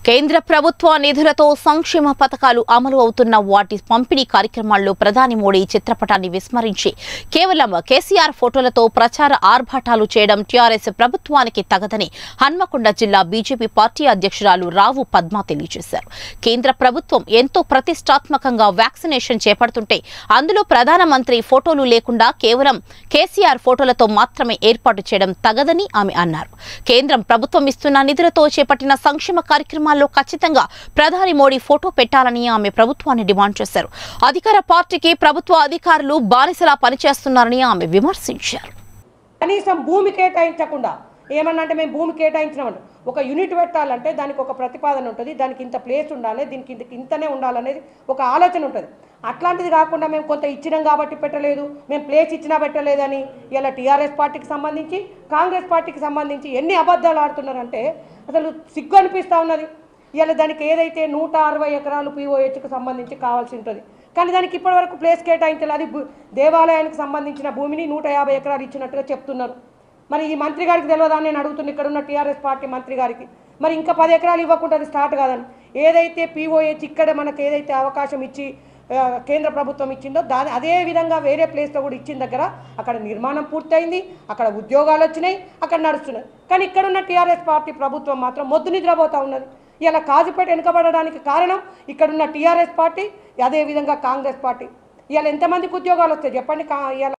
కేంద్ర ప్రభుత్వ నిధులతో సంక్షేమ పథకాలు అమలు అవుతున్న వాటి పంపిణీ కార్యక్రమాల్లో ప్రధాని మోడీ చిత్రపటాన్ని విస్మరించి కేవలం కేసీఆర్ ఫోటోలతో ప్రచార ఆర్భాటాలు చేయడం టీఆర్ఎస్ ప్రభుత్వానికి తగదని హన్మకొండ జిల్లా బీజేపీ పార్టీ అధ్యక్షురాలు రావు పద్మ తెలియజేశారు కేంద్ర ప్రభుత్వం ఎంతో ప్రతిష్టాత్మకంగా వ్యాక్సినేషన్ చేపడుతుంటే అందులో ప్రధానమంత్రి ఫోటోలు లేకుండా కేవలం కేసీఆర్ ఫోటోలతో మాత్రమే ఏర్పాటు చేయడం తగదని ఆమె అన్నారు కేంద్రం ప్రభుత్వం ఇస్తున్న నిధులతో చేపట్టిన సంక్షేమ కార్యక్రమాల్లో ఖచ్చితంగా ప్రధాని మోడీ ఫోటో పెట్టాలని ఆమె ప్రభుత్వాన్ని డిమాండ్ చేశారు అధికార పార్టీకి ప్రభుత్వ అధికారులు బానిసలా పనిచేస్తున్నారని ఆమె విమర్శించారు కనీసం భూమి కేటాయించకుండా ఏమన్నా అంటే మేము భూమి కేటాయించినామంటే ఒక యూనిట్ పెట్టాలంటే దానికి ఒక ప్రతిపాదన ఉంటుంది దానికి ఇంత ప్లేస్ ఉండాలి దీనికి ఇంత ఇంతనే ఉండాలనేది ఒక ఆలోచన ఉంటుంది అట్లాంటిది కాకుండా మేము కొంత ఇచ్చినాం కాబట్టి పెట్టలేదు మేము ప్లేస్ ఇచ్చినా పెట్టలేదని ఇలా టీఆర్ఎస్ పార్టీకి సంబంధించి కాంగ్రెస్ పార్టీకి సంబంధించి ఎన్ని అబద్ధాలు ఆడుతున్నారంటే అసలు సిగ్గు అనిపిస్తూ ఉన్నది ఇలా దానికి ఏదైతే నూట అరవై ఎకరాలు పీఓహెచ్కి సంబంధించి కావాల్సి ఉంటుంది కానీ దానికి ఇప్పటివరకు ప్లేస్ కేటాయించాలి అది భూ- దేవాలయానికి సంబంధించిన భూమిని నూట యాభై ఎకరాలు ఇచ్చినట్టుగా చెప్తున్నారు మరి ఈ మంత్రి గారికి తెలియదా అని నేను అడుగుతున్నా ఇక్కడ ఉన్న టీఆర్ఎస్ పార్టీ మంత్రి గారికి మరి ఇంకా పది ఎకరాలు ఇవ్వకుండా అది స్టార్ట్ కాదని ఏదైతే పీఓహెచ్ ఇక్కడ మనకు ఏదైతే అవకాశం ఇచ్చి ఆ, కేంద్ర ప్రభుత్వం ఇచ్చిందో దాని అదే విధంగా వేరే ప్లేస్లో కూడా ఇచ్చిన దగ్గర అక్కడ నిర్మాణం పూర్తయింది అక్కడ ఉద్యోగాలు వచ్చినాయి అక్కడ నడుస్తున్నాయి కానీ ఇక్కడ ఉన్న టీఆర్ఎస్ పార్టీ ప్రభుత్వం మాత్రం మొద్దు నిద్రపోతూ ఉన్నది ఇలా కాజుపేట వెనుకబడడానికి కారణం ఇక్కడున్న టీఆర్ఎస్ పార్టీ అదేవిధంగా కాంగ్రెస్ పార్టీ ఇవాళ ఎంతమందికి ఉద్యోగాలు వస్తాయి చెప్పండి కా ఇవాళ